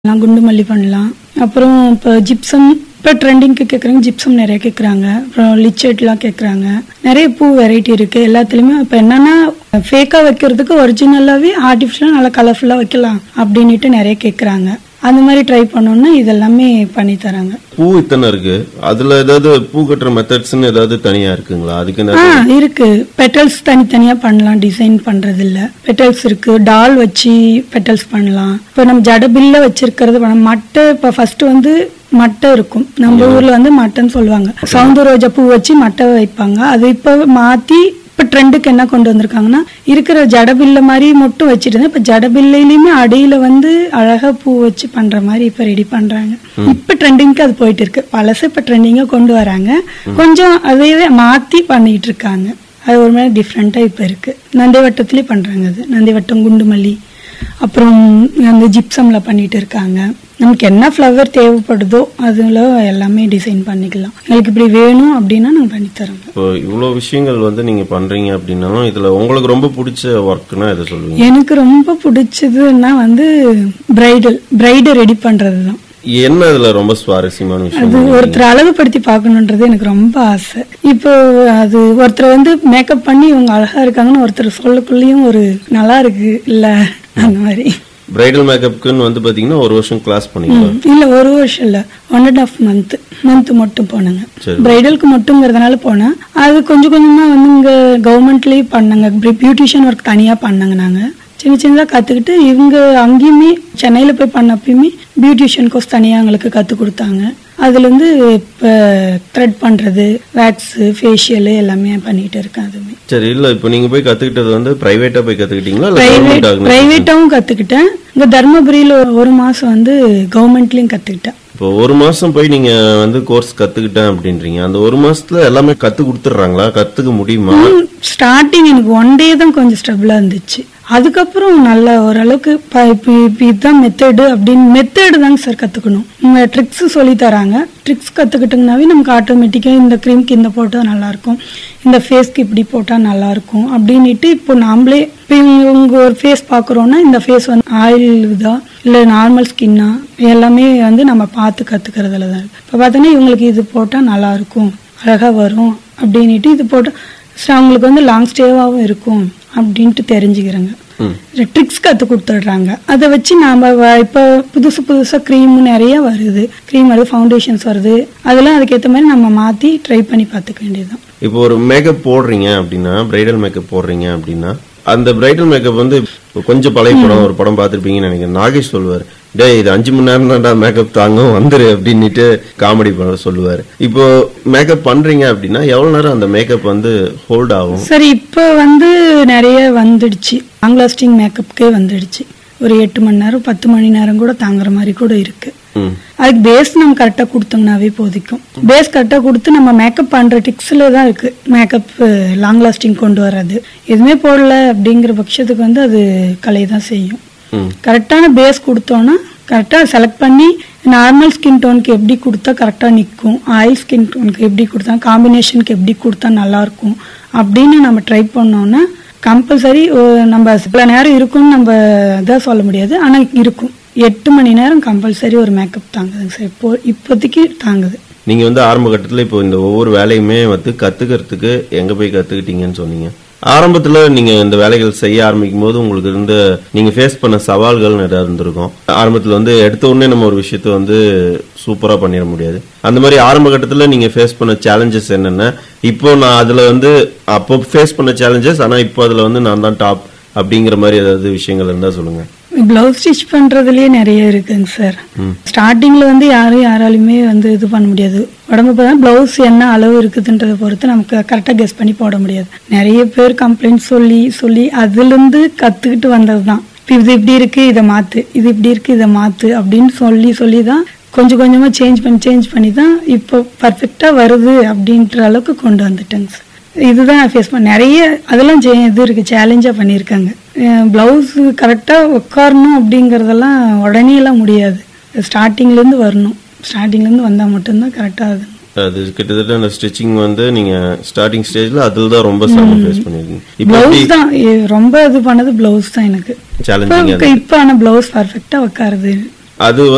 பண்ணலாம் குண்டு மல்லி பண்ணலாம் அப்புறம் இப்போ ஜிப்சம் இப்போ ட்ரெண்டிங்க்கு கேட்குறாங்க ஜிப்சம் நிறைய கேட்குறாங்க அப்புறம் லிச்செட்லாம் கேட்குறாங்க நிறைய பூ வெரைட்டி இருக்குது எல்லாத்துலேயுமே இப்போ என்னன்னா ஃபேக்காக வைக்கிறதுக்கு ஒரிஜினலாகவே ஆர்டிஃபிஷியலாக நல்லா கலர்ஃபுல்லாக வைக்கலாம் அப்படின்ட்டு நிறைய கேட்குறாங்க அந்த மாதிரி ட்ரை பண்ணோன்னா இதெல்லாமே பண்ணி தராங்க பூ இத்தனை இருக்கு அதுல ஏதாவது பூ கட்டுற மெத்தட்ஸ்னு ஏதாவது தனியா இருக்குங்களா அதுக்கு ஆ என்ன இருக்கு பெட்டல்ஸ் தனித்தனியா பண்ணலாம் டிசைன் பண்றது இல்ல பெட்டல்ஸ் இருக்கு டால் வச்சு பெட்டல்ஸ் பண்ணலாம் இப்போ நம்ம ஜடபில்ல வச்சிருக்கிறது பண்ணலாம். மட்டை இப்போ ஃபர்ஸ்ட் வந்து மட்டை இருக்கும் நம்ம ஊர்ல வந்து மட்டைன்னு சொல்லுவாங்க சவுந்த ரோஜா பூ வச்சு மட்டை வைப்பாங்க அது இப்போ மாத்தி இப்போ ட்ரெண்டுக்கு என்ன கொண்டு வந்திருக்காங்கன்னா இருக்கிற ஜடபில்ல மாதிரி மட்டும் வச்சுட்டு இருந்தா இப்போ ஜடபில்லையுமே அடியில வந்து அழகா பூ வச்சு பண்ற மாதிரி இப்போ ரெடி பண்றாங்க இப்போ ட்ரெண்டிங்க்கு அது போயிட்டு இருக்கு பழசு இப்போ ட்ரெண்டிங்கா கொண்டு வராங்க கொஞ்சம் அதையே மாத்தி பண்ணிட்டு இருக்காங்க அது ஒரு மாதிரி டிஃப்ரெண்டா இப்போ இருக்கு நந்திவட்டத்திலே பண்றாங்க அது நந்திவட்டம் குண்டுமல்லி அப்புறம் அந்த ஜிப்சம்ல பண்ணிட்டு இருக்காங்க நமக்கு என்ன ஃப்ளவர் தேவைப்படுதோ அதுல எல்லாமே டிசைன் பண்ணிக்கலாம் எங்களுக்கு இப்படி வேணும் அப்படின்னா நாங்கள் பண்ணி தரோங்க இப்போ இவ்வளவு விஷயங்கள் வந்து நீங்க பண்றீங்க அப்படின்னாலும் இதுல உங்களுக்கு ரொம்ப பிடிச்ச ஒர்க்னா எதை சொல்லுவீங்க எனக்கு ரொம்ப பிடிச்சதுன்னா வந்து பிரைடல் பிரைடை ரெடி பண்றது தான் என்ன இதுல ரொம்ப சுவாரஸ்யமான அது விஷயம் ஒருத்தர் அழகுபடுத்தி பார்க்கணுன்றது எனக்கு ரொம்ப ஆசை இப்போ அது ஒருத்தர் வந்து மேக்கப் பண்ணி இவங்க அழகா இருக்காங்கன்னு ஒருத்தர் சொல்லக்குள்ளேயும் ஒரு நல்லா இருக்கு இல்ல அந்த மாதிரி பிரைடல் மேக்கப்புக்குன்னு வந்து பாத்தீங்கன்னா ஒரு வருஷம் கிளாஸ் பண்ணீங்களா ம், இல்ல ஒரு வருஷம் இல்ல one and half month month மட்டும் போனேங்க சரி. பிரைடலுக்கு மட்டுங்கிறதுனால போனேன் அது கொஞ்சம் கொஞ்சமா வந்து இங்க கவர்மெண்ட்லயே பண்ணாங்க பியூட்டிஷியன் ஒர்க் தனியா பண்ணாங்க நாங்க சின்ன சின்னதா கத்துக்கிட்டு இவங்க அங்கேயுமே சென்னையில போய் பண்ணப்பயுமே பியூட்டிஷியன் கோர்ஸ் தனியா எங்களுக்கு கத்து கொடுத்தாங்க அதுல இருந்து இப்ப த்ரெட் பண்றது வேக்ஸ் ஃபேஷியல் எல்லாமே பண்ணிட்டு இருக்கேன் அதுவுமே சரி இல்ல இப்போ நீங்க போய் கத்துக்கிட்டது வந்து பிரைவேட்டா போய் கத்துக்கிட்டீங்களா இல்ல கவர்மெண்ட் ஆகுனா பிரைவேட்டாவும் கத்துக்கிட்டேன் இங்க தர்மபுரியில ஒரு- ஒரு மாசம் வந்து கவர்மெண்ட்லயும் கத்துக்கிட்டேன் இப்போ ஒரு மாசம் போய் நீங்க வந்து கோர்ஸ் கத்துக்கிட்டேன் அப்படின்றீங்க அந்த ஒரு மாசத்துல எல்லாமே கத்து கொடுத்துட்றாங்களா கத்துக்க முடியுமா ஸ்டார்டிங் எனக்கு ஒன் டே தான் கொஞ்சம் ஸ்டெபிளா இருந்துச்சு அதுக்கப்புறம் நல்ல ஓரளவுக்கு ப- இப்ப இப்ப இதுதான் மெத்தடு அப்படின்னு மெத்தடு தாங்க சார் கத்துக்கணும் ட்ரிக்ஸ் சொல்லி தராங்க ட்ரிக்ஸ் கத்துக்கிட்டோம்னாவே நமக்கு ஆட்டோமேட்டிக்கா இந்த க்ரீம்க்கு இந்த போட்டா நல்லா இருக்கும் இந்த ஃபேஸ்க்கு இப்படி போட்டா நல்லா இருக்கும் அப்படின்னுட்டு இப்போ நாமளே இப்போ இவங்க உங்க ஒரு ஃபேஸ் பாக்குறோம்னா இந்த ஃபேஸ் வந்து ஆயில் இதா இல்ல நார்மல் ஸ்கின்னா எல்லாமே வந்து நம்ம பார்த்து கத்துக்கிறதுல தான் இருக்கு இப்போ பார்த்தோன்னா இவங்களுக்கு இது போட்டா நல்லா இருக்கும் அழகா வரும் அப்படின்னுட்டு இது போட்டா சரி, அவங்களுக்கு வந்து லாங் ஸ்டேவாகவும் இருக்கும் அப்படின்ட்டு தெரிஞ்சுக்கிறேங்க ம். ட்ரிக்ஸ் கத்து கொடுத்துடுறாங்க அதை வச்சு நாம வ- இப்போ புதுசு புதுசா க்ரீம் நிறைய வருது க்ரீம் வருது ஃபவுண்டேஷன்ஸ் வருது அதெல்லாம் அதுக்கேற்ற மாதிரி நம்ம மாத்தி ட்ரை பண்ணி பார்த்துக்க வேண்டியதுதான் இப்போ ஒரு மேக்கப் போடுறீங்க அப்படின்னா பிரைடல் மேக்கப் போடுறீங்க அப்படின்னா அந்த பிரைடல் மேக்கப் வந்து இப்போ கொஞ்சம் பழைய படம் ஒரு படம் பார்த்திருப்பீங்கன்னு நினைக்கிறேன் நாகேஷ் சொல்லுவார் டேய் இது அஞ்சு மணி நேரம் தான்டா மேக்கப் தாங்கும் வந்துரு அப்படின்னுட்டு காமெடி பண்ண சொல்லுவார் இப்போ மேக்கப் பண்றீங்க அப்படின்னா எவ்வளவு நேரம் அந்த மேக்கப் வந்து ஹோல்ட் ஆகும் சரி இப்போ வந்து நிறைய வந்துடுச்சு லாங் லாஸ்டிங் மேக்கப்புக்கே வந்துடுச்சு ஒரு எட்டு மணி நேரம் பத்து மணி நேரம் கூட தாங்குற மாதிரி கூட இருக்கு ம். அதுக்கு பேஸ் நம்ம கரெக்டாக கொடுத்தோம்னாவே போதிக்கும் பேஸ் கரெக்டாக கொடுத்து நம்ம மேக்கப் பண்ணுற டிக்ஸில் தான் இருக்கு மேக்கப் லாங் லாஸ்டிங் கொண்டு வர்றது எதுவுமே போடல அப்படிங்கிற பட்சத்துக்கு வந்து அது கலை தான் செய்யும் ம். கரெக்டான பேஸ் கொடுத்தோன்னா கரெக்டாக செலக்ட் பண்ணி நார்மல் ஸ்கின் டோனுக்கு எப்படி கொடுத்தா கரெக்டாக நிற்கும் ஆயில் ஸ்கின் டோனுக்கு எப்படி கொடுத்தா காம்பினேஷனுக்கு எப்படி கொடுத்தா நல்லா இருக்கும் அப்படின்னு நம்ம ட்ரை பண்ணோம்னா கம்பல்சரி நம்ம சில நேரம் இருக்கும்னு நம்ம இதாக சொல்ல முடியாது ஆனால் இருக்கும் எட்டு மணி நேரம் கம்பல்சரி ஒரு மேக்கப் தாங்குதுங்க சார் இப்போ இப்போதைக்கு தாங்குது நீங்க வந்து ஆரம்ப கட்டத்துல இப்போ இந்த ஒவ்வொரு வேலையுமே வந்து கத்துக்கிறதுக்கு எங்க போய் கத்துக்கிட்டீங்கன்னு சொன்னீங்க ஆரம்பத்துல நீங்க இந்த வேலைகள் செய்ய ஆரம்பிக்கும் போது உங்களுக்கு இருந்த நீங்க ஃபேஸ் பண்ண சவால்கள் நிறைய இருந்திருக்கும் ஆரம்பத்துல வந்து எடுத்த உடனே நம்ம ஒரு விஷயத்த வந்து சூப்பரா பண்ணிட முடியாது அந்த மாதிரி ஆரம்ப கட்டத்துல நீங்க ஃபேஸ் பண்ண சேலஞ்சஸ் என்னென்ன இப்போ நான் அதுல வந்து அப்போ ஃபேஸ் பண்ண சேலஞ்சஸ் ஆனா இப்போ அதுல வந்து நான் தான் டாப் அப்படிங்கிற மாதிரி ஏதாவது விஷயங்கள் இருந்தா சொல்லுங்க பிளவுஸ் ஸ்டிச் பண்றதுலயே நிறைய இருக்குங்க சார் ஸ்டார்டிங்ல வந்து யாரும் யாராலுமே வந்து இது பண்ண முடியாது உடம்பு பார்த்தா பிளவுஸ் என்ன அளவு இருக்குதுன்றதை பொறுத்து நமக்கு கரெக்டாக கெஸ் பண்ணி போட முடியாது நிறைய பேர் கம்ப்ளைண்ட் சொல்லி சொல்லி அதுல இருந்து கத்துக்கிட்டு வந்தது தான் இது இப்படி இருக்கு இதை மாத்து இது இப்படி இருக்கு இதை மாத்து அப்படின்னு சொல்லி சொல்லி தான் கொஞ்சம் கொஞ்சமா சேஞ்ச் பண்ணி சேஞ்ச் பண்ணி தான் இப்போ பர்ஃபெக்டா வருது அப்படின்ற அளவுக்கு கொண்டு வந்துட்டேங்க சார் இதுதான் ஃபேஸ் பண்ண நிறைய அதெல்லாம் ஜெ- இது இருக்கு சேலஞ்சா பண்ணியிருக்காங்க பிளவுஸ் கரெக்டா உட்காரணும் அப்படிங்கறதெல்லாம் உடனே எல்லாம் முடியாது ஸ்டார்டிங்ல இருந்து வரணும் ஸ்டார்டிங்ல இருந்து வந்தா மட்டும்தான் கரெக்டா அது அது கிட்டத்தட்ட அந்த ஸ்டிச்சிங் வந்து நீங்க ஸ்டார்டிங் ஸ்டேஜ்ல அதில் தான் ரொம்ப சிரமம் ஃபேஸ் பண்ணிருக்கீங்க இப்போ எப்படி பிளவுஸ் தான் எ- ரொம்ப இது பண்ணது பிளவுஸ் தான் எனக்கு சேலஞ்சிங் இப்ப- இப்ப ஆன பிளவுஸ் பர்ஃபெக்டா உட்காருது அது